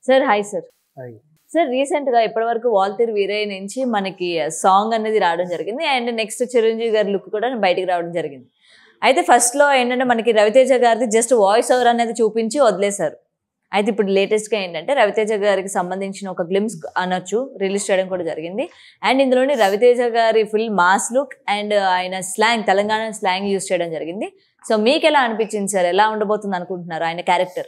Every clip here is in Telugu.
Sir hi sir Hi. Sir recent గా ఇప్పటి వరకు వాల్తేరు వీరయ్య నుంచి మనకి సాంగ్ అనేది రావడం జరిగింది అండ్ నెక్స్ట్ చిరంజీవి గారి లుక్ కూడా బయటికి రావడం జరిగింది అయితే ఫస్ట్ లో ఏంటంటే మనకి రవితేజ గారిది జస్ట్ వాయిస్ ఓవర్ అనేది చూపించి వదిలేశారు అయితే ఇప్పుడు లేటెస్ట్ గా ఏంటంటే రవితేజ గారికి సంబంధించిన ఒక గ్లిమ్స్ అనొచ్చు రిలీజ్ చేయడం కూడా జరిగింది అండ్ ఇందులోని రవితేజ గారి ఫుల్ మాస్ లుక్ అండ్ ఆయన స్లాంగ్ తెలంగాణ స్లాంగ్ యూస్ చేయడం జరిగింది సో మీకు ఎలా అనిపించింది సార్ ఎలా ఉండబోతుంది అనుకుంటున్నారు ఆయన క్యారెక్టర్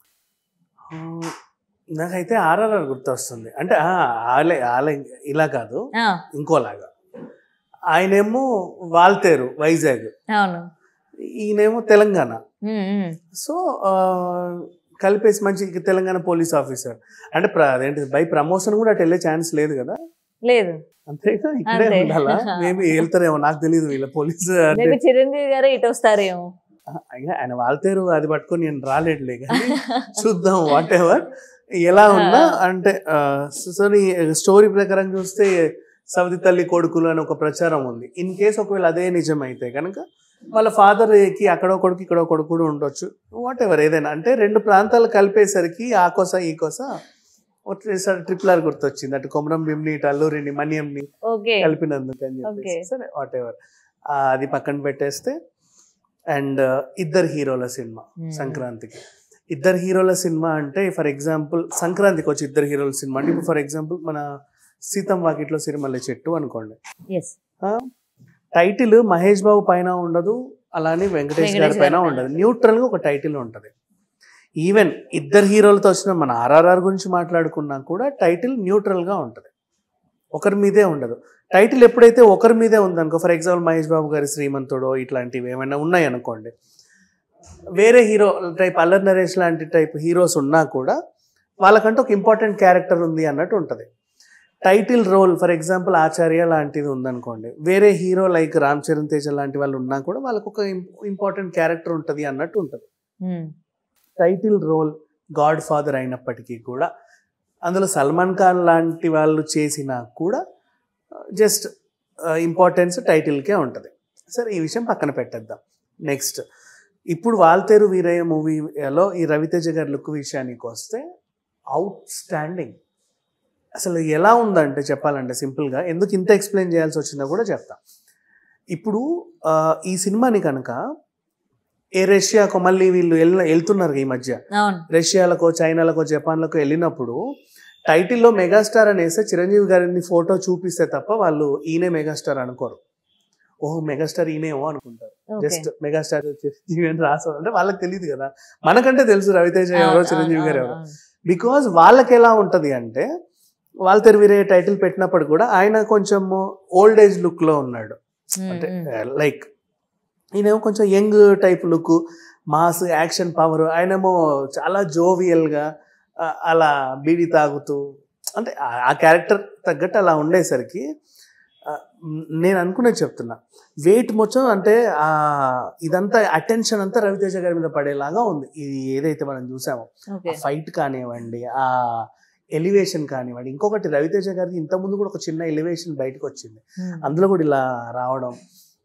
ఆ, నాకైతే ఆర్ఆర్ఆర్ గుర్తొస్తుంది అంటే ఆ, ఆలే ఆలే ఇలా కాదు ఇంకోలాగా ఆయనేమో వాల్తేరు వైజాగ్ అవును ఈయనేమో తెలంగాణ ఉమ్, ఉమ్. సో ఆ, కలిపేసి మంచి తెలంగాణ పోలీస్ ఆఫీసర్ అంటే ప్ర- అదేంటి బై ప్రమోషన్ కూడా అటు వెళ్ళే ఛాన్స్ లేదు కదా లేదు అంతేగా ఇక్కడే అంతే. ఉండాలా మేబీ వెళ్తారేమో నాకు తెలియదు వీళ్ళ పోలీస్ అంటే మేబీ చిరంజీవి గారే ఇటు వస్తారేమో అయినా ఆయన వాల్తేరు అది పట్టుకొని నేను రాలేడులే కానీ చూద్దాం వాట్ ఎవర్ ఎలా ఉన్నా అంటే ఆ, సో నీ స్టోరీ ప్రకారం చూస్తే సవతి తల్లి కొడుకులు అని ఒక ప్రచారం ఉంది ఇన్ కేస్ ఒకవేళ అదే నిజమైతే కనుక వాళ్ళ ఫాదర్కి అక్కడో కొడుకు ఇక్కడో కొడుకు కూడా ఉండొచ్చు వాట్ ఎవర్ ఏదైనా అంటే రెండు ప్రాంతాలు కలిపేసరికి ఆ కోస ఈ కోస ఒకటేసారి ట్రిపుల్ ఆర్ గుర్తొచ్చింది అటు కొమరం భీమ్ని ఇటు అల్లూరిని మన్యంని ఓకే కలిపినందుకు అని చెప్పేసి Okay. సరే వాట్ ఎవర్ అది పక్కన పెట్టేస్తే అండ్ ఇద్దరు హీరోల సినిమా Hmm. సంక్రాంతికి ఇద్దరు హీరోల సినిమా అంటే ఫర్ ఎగ్జాంపుల్ సంక్రాంతికి వచ్చి ఇద్దరు హీరోల సినిమా అంటే ఇప్పుడు ఫర్ ఎగ్జాంపుల్ మన సీతం వాకిట్లో సిరిమల్లె చెట్టు అనుకోండి ఎస్ టైటిల్ మహేష్ బాబు పైన ఉండదు అలానే వెంకటేష్ వెంకటేష్ గారి పైన గారి పైన ఉండదు న్యూట్రల్ గా ఒక టైటిల్ ఉంటది ఈవెన్ ఇద్దరు హీరోలతో వచ్చిన మన ఆర్ఆర్ఆర్ గురించి మాట్లాడుకున్నా కూడా టైటిల్ న్యూట్రల్ గా ఉంటది ఒకరి మీదే ఉండదు టైటిల్ ఎప్పుడైతే ఒకరి మీదే ఉందనుకో ఫర్ ఎగ్జాంపుల్ మహేష్ బాబు గారి శ్రీమంతుడో ఇట్లాంటివి ఏమైనా ఉన్నాయి అనుకోండి వేరే హీరో టైప్ అల్లర్ నరేష్ లాంటి టైప్ హీరోస్ ఉన్నా కూడా వాళ్ళకంటే ఒక ఇంపార్టెంట్ క్యారెక్టర్ ఉంది అన్నట్టు ఉంటుంది title role for example Acharya లాంటిది ఉందనుకోండి వేరే హీరో లైక్ రామ్ చరణ్ తేజ లాంటి వాళ్ళు ఉన్నా కూడా వాళ్ళకు ఒక ఇంపార్టెంట్ క్యారెక్టర్ ఉంటుంది అన్నట్టు ఉంటుంది టైటిల్ రోల్ గాడ్ ఫాదర్ అయినప్పటికీ కూడా అందులో సల్మాన్ ఖాన్ లాంటి వాళ్ళు చేసినా కూడా జస్ట్ ఇంపార్టెన్స్ టైటిల్కే ఉంటుంది సరే ఈ విషయం పక్కన పెట్టేద్దాం నెక్స్ట్ ఇప్పుడు వాల్తేరు వీరయ్య మూవీలో ఈ రవితేజ గారి లుక్ విషయానికి వస్తే అవుట్ స్టాండింగ్ అసలు ఎలా ఉందంటే చెప్పాలంటే సింపుల్గా ఎందుకు ఇంత ఎక్స్ప్లెయిన్ చేయాల్సి వచ్చిందో కూడా చెప్తా ఇప్పుడు ఆ, ఈ సినిమాని కనుక ఏ రష్యాకో మళ్ళీ వీళ్ళు వెళ్ళ వెళ్తున్నారు ఈ మధ్య అవును రష్యాలకో చైనాలకో జపాన్లకో వెళ్ళినప్పుడు టైటిల్లో మెగాస్టార్ అని వేస్తే చిరంజీవి గారిని ఫోటో చూపిస్తే తప్ప వాళ్ళు ఈయనే మెగాస్టార్ అనుకోరు ఓహో మెగాస్టార్ ఈయనేమో అనుకుంటారు ఓకే జస్ట్ మెగాస్టార్ చిరంజీవి అని రాసారు అంటే వాళ్ళకి తెలియదు కదా మనకంటే తెలుసు రవితేజ ఎవరో చిరంజీవి గారు ఎవరో బికాజ్ వాళ్ళకి ఎలా ఉంటది అంటే వాళ్ళ తెరివిరే టైటిల్ పెట్టినప్పుడు కూడా ఆయన కొంచెం ఓల్డ్ ఏజ్ లుక్ లో ఉన్నాడు అంటే లైక్ ఈయనేమో కొంచెం young type look mass action power ఆయనేమో చాలా జోవియల్గా అలా బీడి తాగుతూ అంటే ఆ- ఆ క్యారెక్టర్ తగ్గట్టు అలా ఉండేసరికి ఆ, మ్, నేను అనుకునేది చెప్తున్నా వెయిట్ మొత్తం అంటే ఆ ఇదంతా అటెన్షన్ అంతా రవితేజ గారి మీద పడేలాగా ఉంది ఇది ఏదైతే మనం చూసామో ఓకే ఫైట్ కానివ్వండి ఆ ఎలివేషన్ కానివ్వండి ఇంకొకటి రవితేజ గారికి ఇంతకుముందు కూడా ఒక చిన్న ఎలివేషన్ బయటకు వచ్చింది అందులో కూడా ఇలా రావడం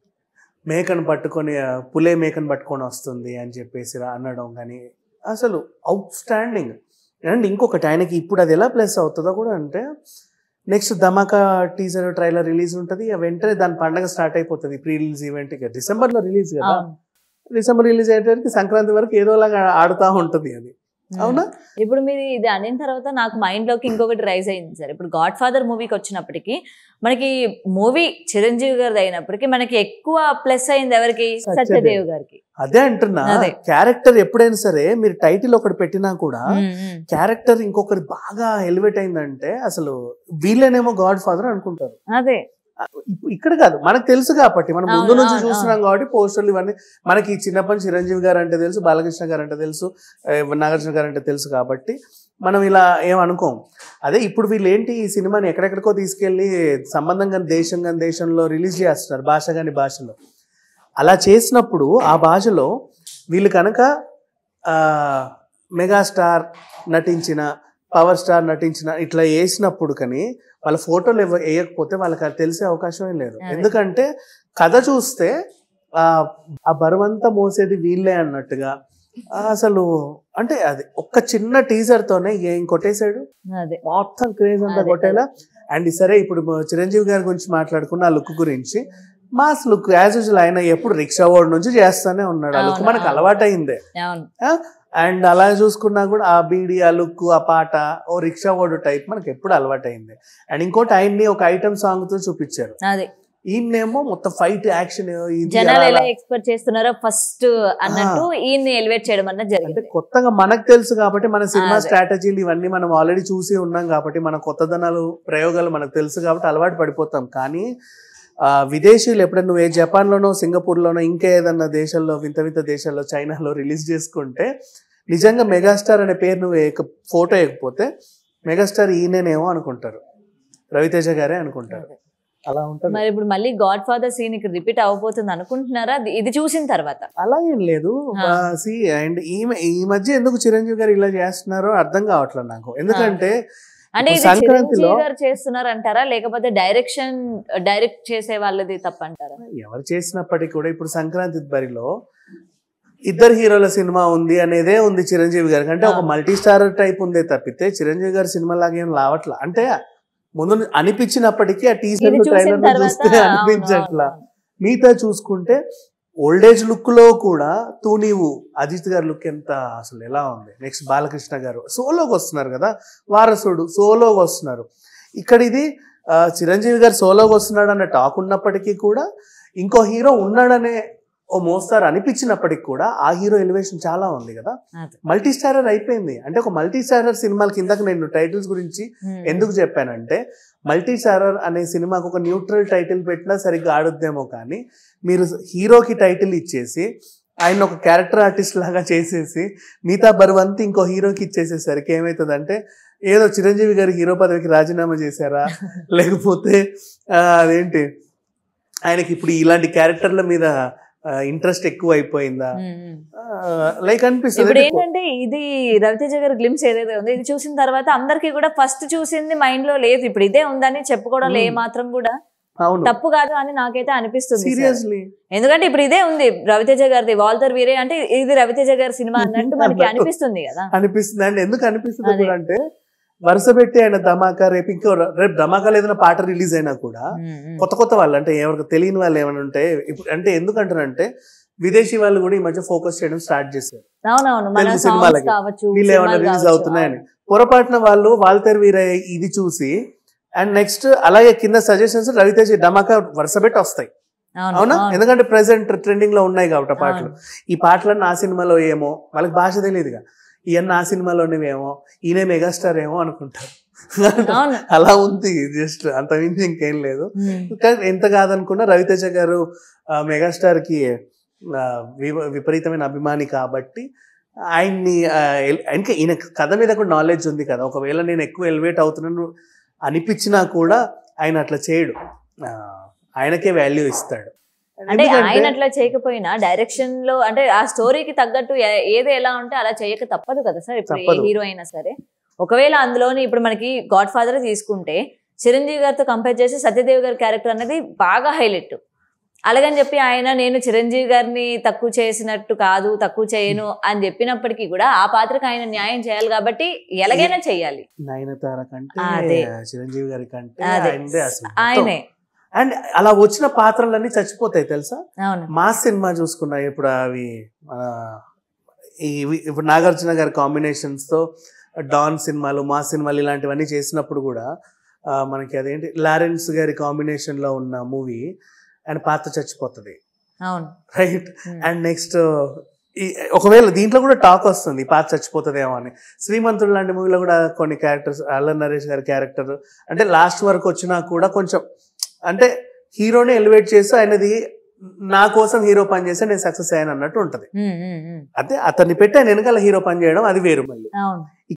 మేకను పట్టుకొని ఆ, పులే మేకను పట్టుకొని వస్తుంది అని చెప్పేసి రా- అనడం కానీ అసలు అవుట్ స్టాండింగ్ అండ్ ఇంకొకటి ఆయనకి ఇప్పుడు అది ఎలా ప్లస్ అవుతుందో కూడా అంటే next Dhamaka teaser trailer release ఉంటుంది వెంటనే దాని పండగ స్టార్ట్ అయిపోతుంది ప్రీ రిలీజ్ ఈవెంట్ ఇక డిసెంబర్లో రిలీజ్ కదా డిసెంబర్ రిలీజ్ అయ్యేటరికి సంక్రాంతి వరకు ఏదోలాగా ఆడుతూ ఉంటుంది అది అవునా ఇప్పుడు మీరు ఇది అనిన తర్వాత నాకు మైండ్ లోకి ఇంకొకటి రైజ్ అయింది సార్ ఇప్పుడు గాడ్ ఫాదర్ మూవీకి వచ్చినప్పటికి మనకి మూవీ చిరంజీవి గారిది అయినప్పటికీ మనకి ఎక్కువ ప్లస్ అయింది ఎవరికి సత్యదేవ్. సత్యదేవ్ గారికి అదే అంటున్నా అదే. క్యారెక్టర్ ఎప్పుడైనా సరే మీరు టైటిల్ ఒకటి పెట్టినా కూడా ఉమ్, ఉమ్. క్యారెక్టర్ ఇంకొకరి బాగా ఎలివేట్ అయిందంటే అసలు వీళ్ళనేమో గాడ్ ఫాదర్ అనుకుంటారు అదే ఇప్పు- ఇక్కడ కాదు మనకు తెలుసు కాబట్టి మనం ముందు అవును, నుంచి అవును, చూస్తున్నాం కాబట్టి పోస్టర్లు ఇవన్నీ మనకి చిన్నప్పటి చిరంజీవి గారు అంటే తెలుసు బాలకృష్ణ గారు అంటే తెలుసు ఏ, నాగార్జున గారు అంటే తెలుసు కాబట్టి మనం ఇలా ఏం అనుకోం అదే ఇప్పుడు వీళ్ళు ఏంటి ఈ సినిమాని ఎక్కడెక్కడికో తీసుకెళ్ళి సంబంధం కానీ దేశం కానీ దేశంలో రిలీజ్ చేస్తున్నారు భాష కానీ భాషలో అలా చేసినప్పుడు ఆ భాషలో వీళ్ళు కనుక ఆ, మెగాస్టార్ నటించిన పవర్ స్టార్ నటించిన ఇట్లా వేసినప్పుడు కానీ వాళ్ళ ఫోటోలు ఎవ- వేయకపోతే వాళ్ళకి అది తెలిసే అవకాశమే లేదు అదే. ఎందుకంటే కథ చూస్తే ఆ ఆ బరువంతా మోసేది వీళ్ళే అన్నట్టుగా అసలు అంటే అది ఒక్క చిన్న టీజర్ తోనే ఏం కొట్టేశాడు అదే మొత్తం క్రేజ్ అంతా అదే, కొట్టేలా అండ్ సరే ఇప్పుడు మ- చిరంజీవి గారి గురించి మాట్లాడుకున్న ఆ లుక్ గురించి మాస్ లుక్ యాజ్ యూజువల్ ఆయన ఎప్పుడు రిక్షా ఓడి నుంచి చేస్తానే ఉన్నాడు ఆ లుక్ అవును, మనకు అవును. అలవాటైందే అవును అండ్ అలా చూసుకున్నా కూడా ఆ బీడి ఆ లుక్ ఆ పాట ఓ రిక్షా ఓడు టైప్ మనకి ఎప్పుడు అలవాటైంది అండ్ ఇంకోటి ఆయన్ని ఒక ఐటమ్ సాంగ్ తో చూపించారు అదే ఈయనేమో మొత్తం ఫైట్ యాక్షన్ ఇది జనాలు అలా- ఎలా ఎక్స్పెక్ట్ చేస్తున్నారో ఫస్ట్ అన్నట్టు ఈయన్ని ఎలివేట్ చేయడం అన్నది అంటే జరిగింది కొత్తగా మనకు తెలుసు కాబట్టి మన సినిమా అదే. స్ట్రాటజీలు ఇవన్నీ మనం ఆల్రెడీ చూసి ఉన్నాం కాబట్టి మన కొత్తదనాలు ప్రయోగాలు మనకు తెలుసు కాబట్టి అలవాటు పడిపోతాం కానీ ఆ, విదేశీయులు ఎప్పుడైనా నువ్వు ఏ జపాన్లోనో సింగపూర్లోనో ఇంకా ఏదన్నా దేశాల్లో వింత వింత దేశాల్లో చైనాలో రిలీజ్ చేసుకుంటే నిజంగా మెగాస్టార్ అనే పేరు నువ్వు ఏక ఫోటో వేయకపోతే మెగాస్టార్ ఈయనేనేమో అనుకుంటారు రవితేజ గారే అనుకుంటారు అలా ఉంటుంది మరి ఇప్పుడు మళ్ళీ గాడ్ ఫాదర్ సీన్ ఇక్కడ రిపీట్ అవబోతుంది అనుకుంటున్నారా ఇది- ఇది చూసిన తర్వాత అలా ఏం లేదు ఆ. సి అండ్ ఈమె ఈ మధ్య ఎందుకు చిరంజీవి గారు ఇలా చేస్తున్నారో అర్థం కావట్లేదు నాకు ఎందుకంటే అంటే ఇప్పుడు ఇది సంక్రాంతిలో- చిరంజీవి గారు చేస్తున్నారు అంటారా లేకపోతే డైరెక్షన్ డైరెక్ట్ చేసే వాళ్ళది తప్ప అంటారా ఎవరు చేసినప్పటికీ కూడా ఇప్పుడు సంక్రాంతి బరిలో ఇద్దరు హీరోల సినిమా ఉంది అనేదే ఉంది చిరంజీవి గారికి అంటే ఒక ఆ. మల్టీ స్టార్ టైప్ ఉందే తప్పితే చిరంజీవి గారి సినిమా లాగా ఏం రావట్లా అంటే ముందు అనిపించినప్పటికీ ఆ టీజర్ ఇది చూసిన ట్రైలర్ తర్వాత చూస్తే అవును, అనిపించట్లా అవును, మిగతా చూసుకుంటే ఓల్డ్ ఏజ్ లుక్ లో కూడా తూ నీవు అజిత్ గారి లుక్ ఎంత అసలు ఎలా ఉంది నెక్స్ట్ బాలకృష్ణ గారు సోలోకి వస్తున్నారు కదా వారసుడు సోలోకి వస్తున్నారు ఇక్కడ ఇది ఆ, చిరంజీవి గారు సోలోకి వస్తున్నాడు అన్న టాక్ ఉన్నప్పటికీ కూడా ఇంకో హీరో ఉన్నాడనే ఓ మోస్తారు అనిపించినప్పటికీ కూడా ఆ హీరో ఎలివేషన్ చాలా ఉంది కదా అదే. మల్టీ స్టారర్ అయిపోయింది అంటే ఒక మల్టీ స్టారర్ సినిమాల కిందకి నేను టైటిల్స్ గురించి ఉమ్. ఎందుకు చెప్పానంటే మల్టీ స్టారర్ అనే సినిమాకు ఒక న్యూట్రల్ టైటిల్ పెట్టినా సరిగ్గా ఆడుద్దేమో కానీ మీరు హీరోకి టైటిల్ ఇచ్చేసి ఆయన ఒక క్యారెక్టర్ ఆర్టిస్ట్ లాగా చేసేసి మిగతా బరువంతా ఇంకో హీరోకి ఇచ్చేసేసరికి ఏమవుతుందంటే ఏదో చిరంజీవి గారి హీరో పదవికి రాజీనామా చేశారా లేకపోతే ఆ, అదేంటి ఆయనకి ఇప్పుడు ఇలాంటి క్యారెక్టర్ల మీద ఇంట్రెస్ట్ ఎక్కువ అయిపోయిందా ఉమ్, ఉమ్. లైక్ ఇప్పుడు అనిపిస్తుంది ఏంటంటే ఇది రవితేజ గారి గ్లిమ్స్ ఏదైతే ఉందో ఇది చూసిన తర్వాత అందరికి కూడా ఫస్ట్ చూసింది మైండ్ లో లేదు ఇప్పుడు ఇదే ఉందని చెప్పుకోవడంలో ఏ Hmm. మాత్రం కూడా అవును తప్పు కాదు అని నాకైతే అనిపిస్తుంది సార్. సీరియస్లీ ఎందుకంటే ఇప్పుడు ఇదే ఉంది రవితేజ గారిది వాల్టర్ వీరే అంటే ఇది రవితేజ గారి సినిమా అన్నట్టు మనకి అన్నట్టు. అనిపిస్తుంది కదా అనిపిస్తుంది అండ్ ఎందుకు అనిపిస్తుంది అదే. కూడా అంటే వరుస పెట్టి ఆయన ధమాకా రేపు ఇంకో రేపు ధమాకాలో ఏదైనా పాట రిలీజ్ అయినా కూడా ఉమ్, ఉమ్. కొత్త కొత్త వాళ్ళు అంటే ఎవరికి తెలియని వాళ్ళు ఏమైనా ఉంటే ఇప్పుడు అంటే ఎందుకంటారంటే విదేశీ వాళ్ళు కూడా ఈ మధ్య ఫోకస్ చేయడం స్టార్ట్ చేశారు అవునవును మన తెలుగు సాంగ్స్ సినిమాలకి. కావచ్చు వీళ్ళు ఏమైనా సినిమాలు రిలీజ్ కావచ్చు. అవుతున్నాయని పొరపాటున వాళ్ళు వాల్తేర్ వీర ఇది చూసి అండ్ నెక్స్ట్ అలాగే కింద సజెషన్స్ రవితేజ ధమాకా వరుస పెట్టి వస్తాయి అవును, అవునా అవును. ఎందుకంటే ప్రెసెంట్ ట్రెండింగ్ లో ఉన్నాయి కాబట్టి ఆ పాటలు అవును. ఈ పాటలన్నీ ఆ సినిమాలో ఏమో వాళ్ళకి భాష తెలియదుగా ఇవన్నీ ఆ సినిమాలోనేమో ఈయన మెగాస్టార్ ఏమో అనుకుంటారు అవును అలా ఉంది జస్ట్ అంత మించి ఇంకేం లేదు ఉమ్. కానీ ఎంత కాదనుకున్నా రవితేజ గారు ఆ, మెగాస్టార్ కి ఆ, వి- విపరీతమైన అభిమాని కాబట్టి ఆయన్ని ఆ, ఎల్- ఇంకా ఈయన కథ మీద కూడా నాలెడ్జ్ ఉంది కదా ఒకవేళ నేను ఎక్కువ ఎలివేట్ అవుతున్నాను అనిపించినా కూడా ఆయన అట్లా చేయడు ఆ, ఆయనకే వాల్యూ ఇస్తాడు అంటే ఎందుకంటే- ఆయన అట్లా చేయకపోయినా డైరెక్షన్ లో అంటే ఆ స్టోరీకి తగ్గట్టు ఏ- ఏది ఎలా ఉంటే అలా చేయక తప్పదు కదా సార్ ఇప్పుడు ఏ తప్పదు. హీరో అయినా సరే ఒకవేళ అందులోని ఇప్పుడు మనకి గాడ్ ఫాదర్ తీసుకుంటే చిరంజీవి గారితో కంపేర్ చేసి సత్యదేవ్ గారి క్యారెక్టర్ అనేది బాగా హైలైట్ అలాగని చెప్పి ఆయన నేను చిరంజీవి గారిని తక్కువ చేసినట్టు కాదు తక్కువ చేయను అని చెప్పినప్పటికీ కూడా ఆ పాత్రకు ఆయన న్యాయం చేయాలి కాబట్టి ఎలాగైనా చేయాలి నయనతార కంటే అదే. చిరంజీవి గారి కంటే అదే ఆయనదే అసలు ఆయనే అండ్ అలా వచ్చిన పాత్రలన్నీ చచ్చిపోతాయి తెలుసా అవును మా సినిమా చూసుకున్నా ఇప్పుడు అవి మన ఇవి ఇప్పుడు నాగార్జున గారి combinations తో డాన్ సినిమాలు మా సినిమాలు ఇలాంటివన్నీ చేసినప్పుడు కూడా ఆ, మనకి అదేంటి లారెన్స్ గారి combination లో ఉన్న మూవీ ఆయన పాత్ర చచ్చిపోతుంది అవును రైట్ ఉమ్. అండ్ నెక్స్ట్ ఒకవేళ దీంట్లో కూడా టాక్ వస్తుంది ఈ పాత్ర చచ్చిపోతుందేమో అని శ్రీమంతుడు లాంటి మూవీలో కూడా కొన్ని క్యారెక్టర్స్ అల్లన్ నరేష్ గారి క్యారెక్టర్ అంటే లాస్ట్ వరకు వచ్చినా కూడా కొంచెం అంటే హీరోని ఎలివేట్ చేసి ఆయనది నా కోసం హీరో పని చేస్తే నేను సక్సెస్ అయ్యాను అన్నట్టు ఉంటది ఉమ్, ఉమ్, ఉమ్. అంటే అతన్ని పెట్టి ఆయన వెనకాల హీరో పని చేయడం అది వేరు మళ్ళీ అవును